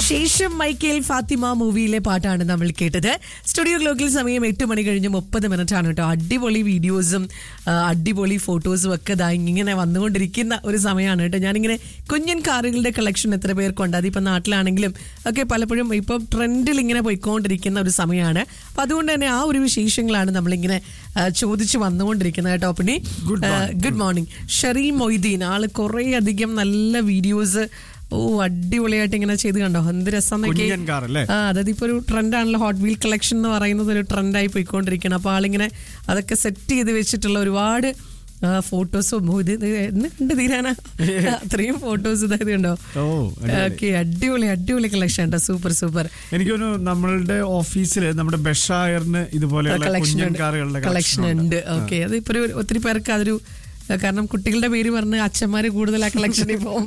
ശേഷം മൈക്കേൽ ഫാത്തിമ മൂവിയിലെ പാട്ടാണ് നമ്മൾ കേട്ടത് സ്റ്റുഡിയോ ഗ്ലോക്കിൽ സമയം എട്ട് മണി കഴിഞ്ഞ് മുപ്പത് മിനിറ്റ് ആണ് കേട്ടോ അടിപൊളി വീഡിയോസും ആ, അടിപൊളി ഫോട്ടോസും ഒക്കെ ദാ ഇങ്ങനെ വന്നുകൊണ്ടിരിക്കുന്ന ഒരു സമയമാണ് കേട്ടോ ഞാനിങ്ങനെ കുഞ്ഞൻ കാറുകളുടെ കളക്ഷൻ എത്ര പേർക്കുണ്ട് അതിപ്പോൾ നാട്ടിലാണെങ്കിലും ഒക്കെ പലപ്പോഴും ഇപ്പം ട്രെൻഡിൽ ഇങ്ങനെ പോയിക്കൊണ്ടിരിക്കുന്ന ഒരു സമയമാണ് അപ്പം അതുകൊണ്ട് തന്നെ ആ ഒരു വിശേഷങ്ങളാണ് നമ്മളിങ്ങനെ ആ, ചോദിച്ചു വന്നുകൊണ്ടിരിക്കുന്നത് കേട്ടോ പിന്നെ ഗുഡ് മോർണിംഗ് ഷെറി മൊയ്തീൻ ആള് കുറേ അധികം നല്ല വീഡിയോസ് ഓ അടിപൊളിയായിട്ട് ഇങ്ങനെ ചെയ്ത് കണ്ടോ എന്ത് രസം കുഞ്ഞൻ കാർ അല്ലേ? ആ അതായത് ഇപ്പൊ ഒരു ട്രെൻഡാണല്ലോ ഹോട്ട് വീൽ കളക്ഷൻ എന്ന് പറയുന്നത് ഒരു ട്രെൻഡായി പോയിക്കൊണ്ടിരിക്കണം അപ്പൊ ആളിങ്ങനെ അതൊക്കെ സെറ്റ് ചെയ്ത് വെച്ചിട്ടുള്ള ഒരുപാട് ഫോട്ടോസും ഇത് ഇത് എന്ന് കണ്ട് തീരാനാ അത്രയും ഫോട്ടോസ് ഇതായത് കണ്ടോ ഓ അടിപൊളി. ഓക്കെ അടിപൊളി അടിപൊളി കളക്ഷൻ കേട്ടോ സൂപ്പർ സൂപ്പർ എനിക്ക് തോന്നുന്നു നമ്മളുടെ ഓഫീസിൽ നമ്മുടെ ബെഷായറിന് ഇതുപോലെയുള്ള കളക്ഷൻ കുഞ്ഞൻ ഉണ്ട് കാറുകളുടെ കളക്ഷൻ ഉണ്ട് ഓക്കെ അതിപ്പോ ഒരു ഒത്തിരി പേർക്ക് അതൊരു കാരണം കുട്ടികളുടെ പേര് പറഞ്ഞ് അച്ഛന്മാര് കൂടുതൽ ആ കളക്ഷനിൽ പോകും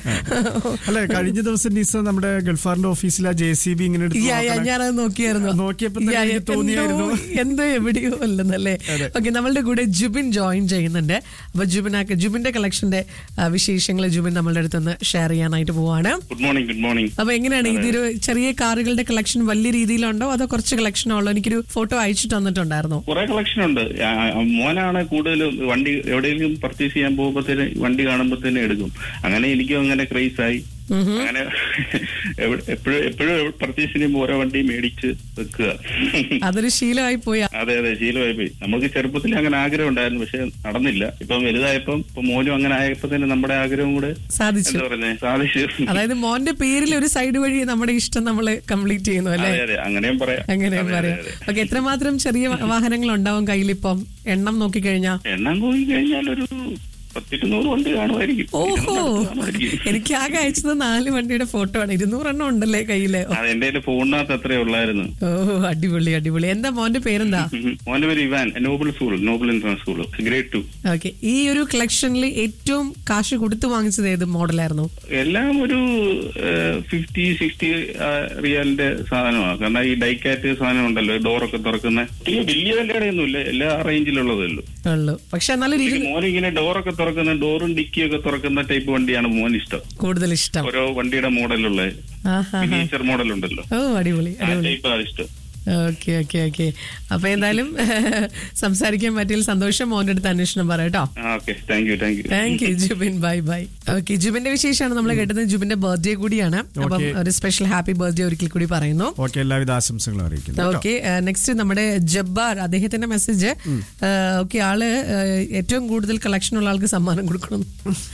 അല്ലെ കഴിഞ്ഞ ദിവസം നിസ നമ്മുടെ ഗൾഫാറിന്റെ ഓഫീസിൽ ആ ജെ സി ബി ഇങ്ങനെ എടുത്ത് യാ, യാ, നോക്കണേ. ഞാനത് നോക്കിയായിരുന്നു നോക്കിയപ്പോ തന്നെ യാ, എനിക്ക് എന്തോ- തോന്നിയായിരുന്നു. എന്തോ എവിടെയോ അല്ലെന്നല്ലേ അതെ. ഓക്കെ നമ്മളുടെ കൂടെ ജുബിൻ ജോയിൻ ചെയ്യുന്നുണ്ട് അപ്പൊ ജുബിനാക്ക് ജുബിന്റെ കളക്ഷന്റെ വിശേഷങ്ങൾ ജുബിൻ നമ്മളുടെ അടുത്തൊന്ന് ഷെയർ ചെയ്യാനായിട്ട് പോവാണ് ഗുഡ് മോർണിംഗ് ഗുഡ് മോർണിംഗ് അപ്പൊ എങ്ങനെയാണ് ഇതൊരു ചെറിയ കാറുകളുടെ കളക്ഷൻ വലിയ രീതിയിലുണ്ടോ അതോ കുറച്ച് കളക്ഷനോ ഉള്ളോ എനിക്കൊരു ഫോട്ടോ അയച്ചിട്ട് തന്നിട്ടുണ്ടായിരുന്നു കുറെ കളക്ഷൻ ഉണ്ട് ആ, ആ, മോനാണ് കൂടുതലും വണ്ടി എവിടെയെങ്കിലും പർച്ചേസ് ചെയ്യാൻ പോകുമ്പോഴത്തേന് വണ്ടി കാണുമ്പോഴത്തേന് എടുക്കും അങ്ങനെ എനിക്കും അങ്ങനെ ക്രേസ് ആയി അങ്ങനെ എപ്പോഴും എപ്പോഴും പർച്ചേസ് ചെയ്യുമ്പോൾ ഓരോ വണ്ടി മേടിച്ച് വെക്കുക അതൊരു ശീലമായി പോയി അതെ അതെ ശീലമായി പോയി നമുക്ക് ചെറുപ്പത്തിൽ അങ്ങനെ ആഗ്രഹം ഉണ്ടായിരുന്നു പക്ഷെ നടന്നില്ല ഇപ്പം വലുതായപ്പം ഇപ്പൊ മോനും അങ്ങനെ ആയപ്പോ തന്നെ നമ്മുടെ ആഗ്രഹം കൂടെ സാധിച്ചു എന്താ പറയുന്നത് സാധിച്ചു അതായത് മോന്റെ പേരിൽ ഒരു സൈഡ് വഴി നമ്മുടെ ഇഷ്ടം നമ്മൾ കംപ്ലീറ്റ് ചെയ്യുന്നു അല്ലേ അതെ അതെ അങ്ങനെയും പറയാം അങ്ങനെ അതെ, പറയാം അതെ, അതെ. ഓക്കെ എത്രമാത്രം ചെറിയ വാഹനങ്ങൾ ഉണ്ടാവും കയ്യിലിപ്പം എണ്ണം നോക്കിക്കഴിഞ്ഞാ എണ്ണം പോയി കഴിഞ്ഞാൽ ഒരു പത്തിരുന്നൂറ് വണ്ടി കാണുമായിരിക്കും ഓഹോ ഇരുന്നൂറ് കാണുമായിരിക്കും. എനിക്ക് ആകെ അയച്ചത് നാല് വണ്ടിയുടെ ഫോട്ടോ ആണ് ഇരുന്നൂറെണ്ണം ഉണ്ടല്ലേ കയ്യില് അത് എന്റെ കയ്യില് ഫോണിനകത്ത് അത്രേ ഉള്ളായിരുന്നു ഓ അടിപൊളി അടിപൊളി എന്താ മോന്റെ പേരെന്താ ഉം. മോന്റെ പേര് Ivan Noble school Noble international school grade two okay ഈ ഒരു കളക്ഷനിൽ ഏറ്റവും കാശ് കൊടുത്തു വാങ്ങിച്ചത് ഏത് മോഡലായിരുന്നു എല്ലാം ഒരു ഫിഫ്റ്റി സിക്സ്റ്റി റിയാലിന്റെ സാധനമാണ് കാരണം ഈ ഡൈക്കാറ്റ് സാധനം ഉണ്ടല്ലോ ഡോറൊക്കെ തുറക്കുന്ന ഈ വലിയ വിലയുടെ ഒന്നുമില്ല എല്ലാ റേഞ്ചിലുള്ളതേ ഉള്ളൂ ഉള്ളു പക്ഷെ നല്ലൊരു ഇരു മോൻ ഇങ്ങനെ ഡോറൊക്കെ തുറക്കുന്ന ഡോറും ഡിക്കിയും ഒക്കെ തുറക്കുന്ന ടൈപ്പ് വണ്ടിയാണ് മോൻ ഇഷ്ടം കൂടുതൽ ഇഷ്ടം ഓരോ വണ്ടിയുടെ മോഡലുള്ള ആഹാ മിനിയേച്ചർ മോഡൽ ഉണ്ടല്ലോ ഓ അടിപൊളി ആ അടിപൊളി ടൈപ്പ് ആണ് ഇഷ്ടം ഓക്കെ ഓക്കെ ഓക്കെ അപ്പൊ എന്തായാലും സംസാരിക്കാൻ പറ്റിയതിൽ സന്തോഷം മോന്റെ അടുത്ത് അന്വേഷണം പറയാം ആ okay thank you thank you thank you Jubin bye bye okay ജുബിന്റെ വിശേഷമാണ് നമ്മൾ കേട്ടത് ജുബിന്റെ ബർത്ത്ഡേ കൂടിയാണ് അപ്പം Okay. ഒരു സ്പെഷ്യൽ ഹാപ്പി ബർത്ത്ഡേ ഒരിക്കൽ കൂടി പറയുന്നു ഓക്കെ എല്ലാവിധ ആശംസകളും അറിയിക്കുന്നു കേട്ടോ. ഓക്കെ നെക്സ്റ്റ് നമ്മുടെ ജബ്ബാർ അദ്ദേഹത്തിന്റെ മെസ്സേജ് ഓക്കെ ആള് ഏഹ്, ഏറ്റവും കൂടുതൽ കളക്ഷൻ ഉള്ള ആൾക്ക് സമ്മാനം കൊടുക്കണം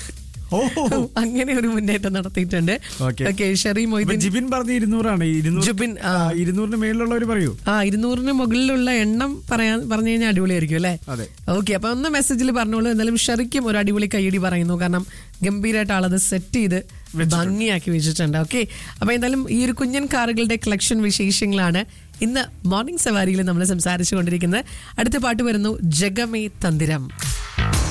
ഓ അങ്ങനെ ഒരു മുന്നേറ്റം നടത്തിയിട്ടുണ്ട് Okay. ഓക്കെ ഷെറി ഇപ്പൊ മൊയ്തീൻ ജിബിൻ പറഞ്ഞ ഇരുന്നൂറാണ് ഇരുന്നൂറ് ജുബിൻ ആ, ആ, ഇരുന്നൂറിന് മേളിലുള്ളവർ പറയൂ ആ ഇരുന്നൂറിന് മുകളിലുള്ള എണ്ണം പറയാൻ പറഞ്ഞു കഴിഞ്ഞാൽ അടിപൊളിയായിരിക്കും അല്ലേ അതെ ഓക്കെ അപ്പൊ ഒന്ന് മെസ്സേജിൽ പറഞ്ഞോളൂ എന്തായാലും ഷെറിക്കും ഒരു അടിപൊളി കൈയടി പറയുന്നു കാരണം ഗംഭീരമായിട്ട് ആളത് സെറ്റ് ചെയ്ത് ഭംഗിയാക്കി വെച്ചിട്ടുണ്ട് ഓക്കെ അപ്പൊ എന്തായാലും ഈ ഒരു കുഞ്ഞൻ കാറുകളുടെ കളക്ഷൻ വിശേഷങ്ങളാണ് ഇന്ന് മോർണിംഗ് സവാരിയിൽ നമ്മൾ സംസാരിച്ചു കൊണ്ടിരിക്കുന്നത് അടുത്ത പാട്ട് വരുന്നു ജഗമേ തന്തിരം